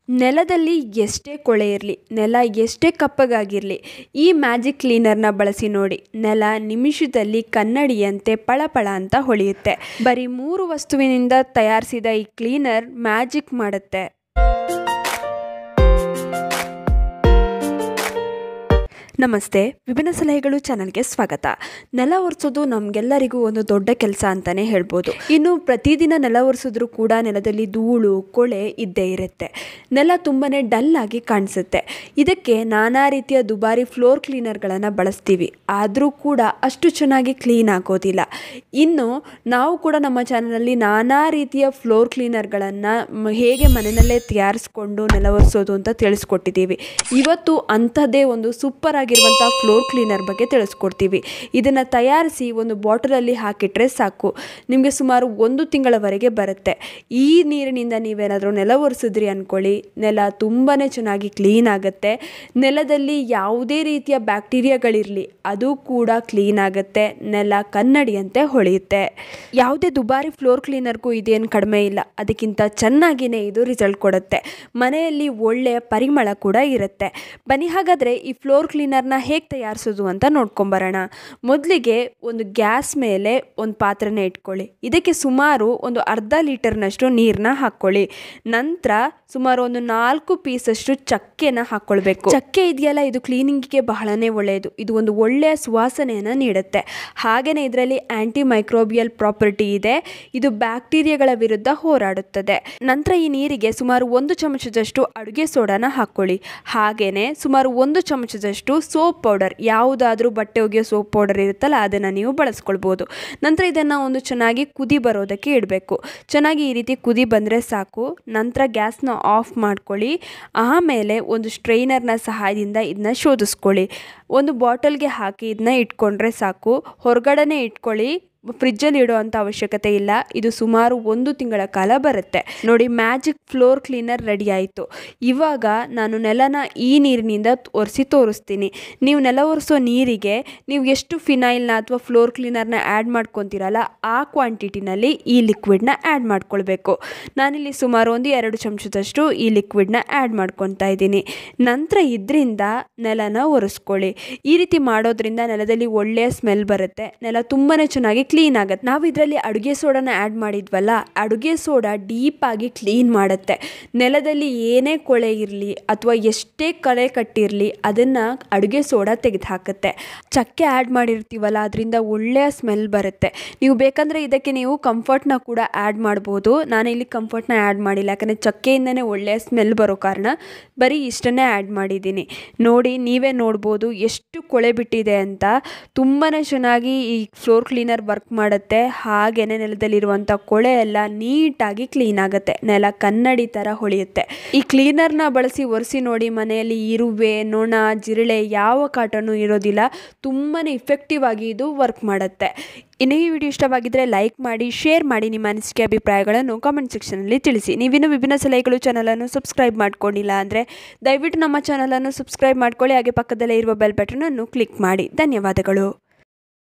ನೆಲದಲ್ಲಿ ಎಷ್ಟೇ ಕೊಳೆ ಇರಲಿ ನೆಲ ಎಷ್ಟೇ ಕಪ್ಪಗಾಗಿರಲಿ ಈ ಮ್ಯಾಜಿಕ್ ಕ್ಲೀನರ್ನ ಬಳಸಿ ನೋಡಿ ನೆಲ ನಿಮಿಷದಲ್ಲಿ ಕನ್ನಡಿಯಂತೆ ಪಳಪಳ ಅಂತ ಹೊಳೆಯುತ್ತೆ ಬರೀ ಮೂರು ವಸ್ತುವಿನಿಂದ ತಯಾರಿಸಿದ ಈ ಕ್ಲೀನರ್ ಮ್ಯಾಜಿಕ್ ಮಾಡುತ್ತೆ ನಮಸ್ತೆ ವಿಭಿನ್ನ ಸಲಹೆಗಳು ಚಾನಲ್ಗೆ ಸ್ವಾಗತ ನೆಲ ಒರೆಸೋದು ನಮಗೆಲ್ಲರಿಗೂ ಒಂದು ದೊಡ್ಡ ಕೆಲಸ ಅಂತಲೇ ಹೇಳ್ಬೋದು ಇನ್ನು ಪ್ರತಿದಿನ ನೆಲ ಒರೆಸಿದ್ರೂ ಕೂಡ ನೆಲದಲ್ಲಿ ಧೂಳು ಕೊಳೆ ಇದ್ದೇ ಇರುತ್ತೆ ನೆಲ ತುಂಬಾ ಡಲ್ ಆಗಿ ಕಾಣಿಸುತ್ತೆ ಇದಕ್ಕೆ ನಾನಾ ರೀತಿಯ ದುಬಾರಿ ಫ್ಲೋರ್ ಕ್ಲೀನರ್ಗಳನ್ನು ಬಳಸ್ತೀವಿ ಆದರೂ ಕೂಡ ಅಷ್ಟು ಚೆನ್ನಾಗಿ ಕ್ಲೀನ್ ಆಗೋದಿಲ್ಲ ಇನ್ನು ನಾವು ಕೂಡ ನಮ್ಮ ಚಾನಲಲ್ಲಿ ನಾನಾ ರೀತಿಯ ಫ್ಲೋರ್ ಕ್ಲೀನರ್ಗಳನ್ನು ಹೇಗೆ ಮನೆಯಲ್ಲೇ ತಯಾರಿಸ್ಕೊಂಡು ನೆಲ ಒರೆಸೋದು ಅಂತ ತಿಳಿಸ್ಕೊಟ್ಟಿದ್ದೀವಿ ಇವತ್ತು ಅಂಥದ್ದೇ ಒಂದು ಸೂಪರ್ ಆಗಿರುವಂಥ ಫ್ಲೋರ್ ಕ್ಲೀನರ್ ಬಗ್ಗೆ ತಿಳಿಸ್ಕೊಡ್ತೀವಿ ಇದನ್ನು ತಯಾರಿಸಿ ಒಂದು ಬಾಟಲಲ್ಲಿ ಹಾಕಿಟ್ರೆ ಸಾಕು ನಿಮಗೆ ಸುಮಾರು ಒಂದು ತಿಂಗಳವರೆಗೆ ಬರುತ್ತೆ ಈ ನೀರಿನಿಂದ ನೀವೇನಾದರೂ ನೆಲ ಒರೆಸಿದ್ರಿ ಅಂದ್ಕೊಳ್ಳಿ ನೆಲ ತುಂಬಾ ಚೆನ್ನಾಗಿ ಕ್ಲೀನ್ ಆಗುತ್ತೆ ನೆಲದಲ್ಲಿ ಯಾವುದೇ ರೀತಿಯ ಬ್ಯಾಕ್ಟೀರಿಯಾಗಳಿರಲಿ ಅದು ಕೂಡ ಕ್ಲೀನ್ ಆಗುತ್ತೆ ನೆಲ ಕನ್ನಡಿಯಂತೆ ಹೊಳೆಯುತ್ತೆ ಯಾವುದೇ ದುಬಾರಿ ಫ್ಲೋರ್ ಕ್ಲೀನರ್ಗೂ ಇದೇನು ಕಡಿಮೆ ಇಲ್ಲ ಅದಕ್ಕಿಂತ ಚೆನ್ನಾಗಿಯೇ ಇದು ರಿಸಲ್ಟ್ ಕೊಡುತ್ತೆ ಮನೆಯಲ್ಲಿ ಒಳ್ಳೆಯ ಪರಿಮಳ ಕೂಡ ಇರುತ್ತೆ ಬನ್ನಿ ಹಾಗಾದರೆ ಈ ಫ್ಲೋರ್ ಕ್ಲೀನರ್ನ ಹೇಗೆ ತಯಾರಿಸೋದು ಅಂತ ನೋಡ್ಕೊಂಬರೋಣ ಮೊದಲಿಗೆ ಒಂದು ಗ್ಯಾಸ್ ಮೇಲೆ ಒಂದು ಪಾತ್ರೆನ ಇಟ್ಕೊಳ್ಳಿ ಇದಕ್ಕೆ ಸುಮಾರು ಒಂದು ಅರ್ಧ ಲೀಟರ್ನಷ್ಟು ನೀರನ್ನ ಹಾಕ್ಕೊಳ್ಳಿ ನಂತರ ಸುಮಾರು ಒಂದು ನಾಲ್ಕು ಪೀಸಷ್ಟು ಚಕ್ಕೆನ ಹಾಕ್ಕೊಳ್ಬೇಕು ಚಕ್ಕೆ ಇದೆಯಲ್ಲ ಇದು ಕ್ಲೀನಿಂಗಿಗೆ ಬಹಳನೇ ಒಳ್ಳೆಯದು ಇದು ಒಂದು ಒಳ್ಳೆಯ ಸುವಾಸನೆಯನ್ನು ನೀಡುತ್ತೆ ಹಾಗೆಯೇ ಇದರಲ್ಲಿ ಆ್ಯಂಟಿ ಮೈಕ್ರೋಬಿಯಲ್ ಪ್ರಾಪರ್ಟಿ ಇದೆ ಇದು ಬ್ಯಾಕ್ಟೀರಿಯಾಗಳ ವಿರುದ್ಧ ಹೋರಾಡುತ್ತದೆ ನಂತರ ಈ ನೀರಿಗೆ ಸುಮಾರು ಒಂದು ಚಮಚದಷ್ಟು ಅಡುಗೆ ಸೋಡಾನ ಹಾಕ್ಕೊಳ್ಳಿ ಹಾಗೆಯೇ ಸುಮಾರು ಒಂದು ಚಮಚದಷ್ಟು ಸೋಪ್ ಪೌಡರ್ ಯಾವುದಾದ್ರೂ ಬಟ್ಟೆ ಒಗೆಯೋ ಸೋಪ್ ಪೌಡರ್ ಇರುತ್ತಲ್ಲ ಅದನ್ನು ನೀವು ಬಳಸ್ಕೊಳ್ಬೋದು ನಂತರ ಇದನ್ನು ಒಂದು ಚೆನ್ನಾಗಿ ಕುದಿ ಬರೋದಕ್ಕೆ ಇಡಬೇಕು ಚೆನ್ನಾಗಿ ಈ ರೀತಿ ಕುದಿ ಬಂದರೆ ಸಾಕು ನಂತರ ಗ್ಯಾಸ್ನ ಆಫ್ ಮಾಡ್ಕೊಳ್ಳಿ ಆಮೇಲೆ ಒಂದು ಸ್ಟ್ರೈನರ್ನ ಸಹಾಯದಿಂದ ಇದನ್ನ ಶೋಧಿಸ್ಕೊಳ್ಳಿ ಒಂದು ಬಾಟಲ್ಗೆ ಹಾಕಿ ಇದನ್ನ ಇಟ್ಕೊಂಡ್ರೆ ಸಾಕು ಹೊರಗಡೆನೇ ಇಟ್ಕೊಳ್ಳಿ ಫ್ರಿಜ್ಜಲ್ಲಿ ಇಡೋ ಅಂಥ ಅವಶ್ಯಕತೆ ಇಲ್ಲ ಇದು ಸುಮಾರು ಒಂದು ತಿಂಗಳ ಕಾಲ ಬರುತ್ತೆ ನೋಡಿ ಮ್ಯಾಜಿಕ್ ಫ್ಲೋರ್ ಕ್ಲೀನರ್ ರೆಡಿ ಆಯಿತು ಇವಾಗ ನಾನು ನೆಲನ ಈ ನೀರಿನಿಂದ ಒರೆಸಿ ತೋರಿಸ್ತೀನಿ ನೀವು ನೆಲ ಒರೆಸೋ ನೀರಿಗೆ ನೀವು ಎಷ್ಟು ಫಿನೈಲ್ನ ಅಥವಾ ಫ್ಲೋರ್ ಕ್ಲೀನರ್ನ ಆ್ಯಡ್ ಮಾಡ್ಕೊತೀರಲ್ಲ ಆ ಕ್ವಾಂಟಿಟಿನಲ್ಲಿ ಈ ಲಿಕ್ವಿಡ್ನ ಆ್ಯಡ್ ಮಾಡ್ಕೊಳ್ಬೇಕು ನಾನಿಲ್ಲಿ ಸುಮಾರು ಒಂದು ಎರಡು ಚಮಚದಷ್ಟು ಈ ಲಿಕ್ವಿಡ್ನ ಆ್ಯಡ್ ಮಾಡ್ಕೊತಾ ಇದ್ದೀನಿ ನಂತರ ಇದರಿಂದ ನೆಲನ ಒರೆಸ್ಕೊಳ್ಳಿ ಈ ರೀತಿ ಮಾಡೋದ್ರಿಂದ ನೆಲದಲ್ಲಿ ಒಳ್ಳೆಯ ಸ್ಮೆಲ್ ಬರುತ್ತೆ ನೆಲ ತುಂಬಾ ಚೆನ್ನಾಗಿ ಕ್ಲೀನ್ ಆಗುತ್ತೆ ನಾವು ಇದರಲ್ಲಿ ಅಡುಗೆ ಸೋಡಾನ ಆ್ಯಡ್ ಮಾಡಿದ್ವಲ್ಲ ಅಡುಗೆ ಸೋಡಾ ಡೀಪಾಗಿ ಕ್ಲೀನ್ ಮಾಡುತ್ತೆ ನೆಲದಲ್ಲಿ ಏನೇ ಕೊಳೆ ಇರಲಿ ಅಥವಾ ಎಷ್ಟೇ ಕಳೆ ಕಟ್ಟಿರಲಿ ಅದನ್ನು ಅಡುಗೆ ಸೋಡಾ ತೆಗೆದು ಹಾಕುತ್ತೆ ಚಕ್ಕೆ ಆ್ಯಡ್ ಮಾಡಿರ್ತೀವಲ್ಲ ಅದರಿಂದ ಒಳ್ಳೆಯ ಸ್ಮೆಲ್ ಬರುತ್ತೆ ನೀವು ಬೇಕಂದರೆ ಇದಕ್ಕೆ ನೀವು ಕಂಫರ್ಟ್ನ ಕೂಡ ಆ್ಯಡ್ ಮಾಡ್ಬೋದು ನಾನು ಇಲ್ಲಿ ಕಂಫರ್ಟ್ನ ಆ್ಯಡ್ ಮಾಡಿಲ್ಲ ಯಾಕಂದರೆ ಚಕ್ಕೆಯಿಂದನೇ ಒಳ್ಳೆಯ ಸ್ಮೆಲ್ ಬರೋ ಕಾರಣ ಬರೀ ಇಷ್ಟನ್ನೇ ಆ್ಯಡ್ ಮಾಡಿದ್ದೀನಿ ನೋಡಿ ನೀವೇ ನೋಡ್ಬೋದು ಎಷ್ಟು ಕೊಳೆ ಬಿಟ್ಟಿದೆ ಅಂತ ತುಂಬಾ ಚೆನ್ನಾಗಿ ಈ ಫ್ಲೋರ್ ಕ್ಲೀನರ್ ವರ್ಕ್ ಮಾಡುತ್ತೆ ಹಾಗೆಯೇ ನೆಲದಲ್ಲಿರುವಂಥ ಕೊಳೆ ಎಲ್ಲ ನೀಟಾಗಿ ಕ್ಲೀನ್ ಆಗುತ್ತೆ ನೆಲ ಕನ್ನಡಿ ಥರ ಹೊಳೆಯುತ್ತೆ ಈ ಕ್ಲೀನರ್ನ ಬಳಸಿ ಒರೆಸಿ ನೋಡಿ ಮನೆಯಲ್ಲಿ ಇರುವೆ ನೊಣ ಜಿರಳೆ ಯಾವ ಕಾಟನೂ ಇರೋದಿಲ್ಲ ತುಂಬಾ ಇಫೆಕ್ಟಿವ್ ಆಗಿ ಇದು ವರ್ಕ್ ಮಾಡುತ್ತೆ ಇನ್ನು ಈ ವಿಡಿಯೋ ಇಷ್ಟವಾಗಿದ್ದರೆ ಲೈಕ್ ಮಾಡಿ ಶೇರ್ ಮಾಡಿ ನಿಮ್ಮ ಅನಿಸಿಕೆ ಅಭಿಪ್ರಾಯಗಳನ್ನು ಕಾಮೆಂಟ್ ಸೆಕ್ಷನಲ್ಲಿ ತಿಳಿಸಿ ನೀವಿನ್ನೂ ವಿಭಿನ್ನ ಸಲಹೆಗಳು ಚಾನಲನ್ನು ಸಬ್ಸ್ಕ್ರೈಬ್ ಮಾಡ್ಕೊಂಡಿಲ್ಲ ಅಂದರೆ ದಯವಿಟ್ಟು ನಮ್ಮ ಚಾನಲನ್ನು ಸಬ್ಸ್ಕ್ರೈಬ್ ಮಾಡ್ಕೊಳ್ಳಿ ಹಾಗೆ ಪಕ್ಕದಲ್ಲೇ ಇರುವ ಬೆಲ್ ಬಟನನ್ನು ಕ್ಲಿಕ್ ಮಾಡಿ ಧನ್ಯವಾದಗಳು